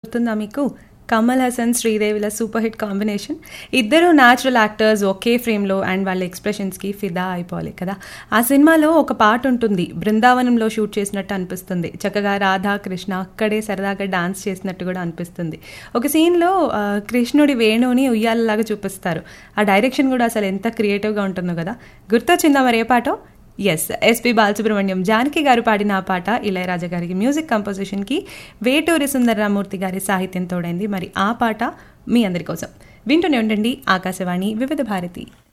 గుర్తుందా మీకు కమల్ హాసన్ శ్రీదేవిల సూపర్ హిట్ కాంబినేషన్ ఇద్దరు న్యాచురల్ యాక్టర్స్ ఒకే ఫ్రేమ్లో అండ్ వాళ్ళ ఎక్స్ప్రెషన్స్కి ఫిదా అయిపోవాలి కదా ఆ సినిమాలో ఒక పాట ఉంటుంది బృందావనంలో షూట్ చేసినట్టు అనిపిస్తుంది చక్కగా రాధా కృష్ణ అక్కడే సరదాగా డాన్స్ చేసినట్టు కూడా అనిపిస్తుంది ఒక సీన్లో ఆ, కృష్ణుడి వేణుని ఉయ్యాలలాగా చూపిస్తారు ఆ డైరెక్షన్ కూడా అసలు ఎంత క్రియేటివ్గా ఉంటుందో కదా గుర్తొచ్చిందా మరి ఏ పాటో ఎస్ ఎస్పి బాలసుబ్రహ్మణ్యం జానకి గారు పాడిన ఆ పాట ఇళయరాజా గారికి మ్యూజిక్ కంపోజిషన్కి వేటూరి సుందరరామూర్తి గారి సాహిత్యం తోడైంది మరి ఆ పాట మీ అందరి కోసం వింటూనే ఉండండి ఆకాశవాణి వివిధ భారతి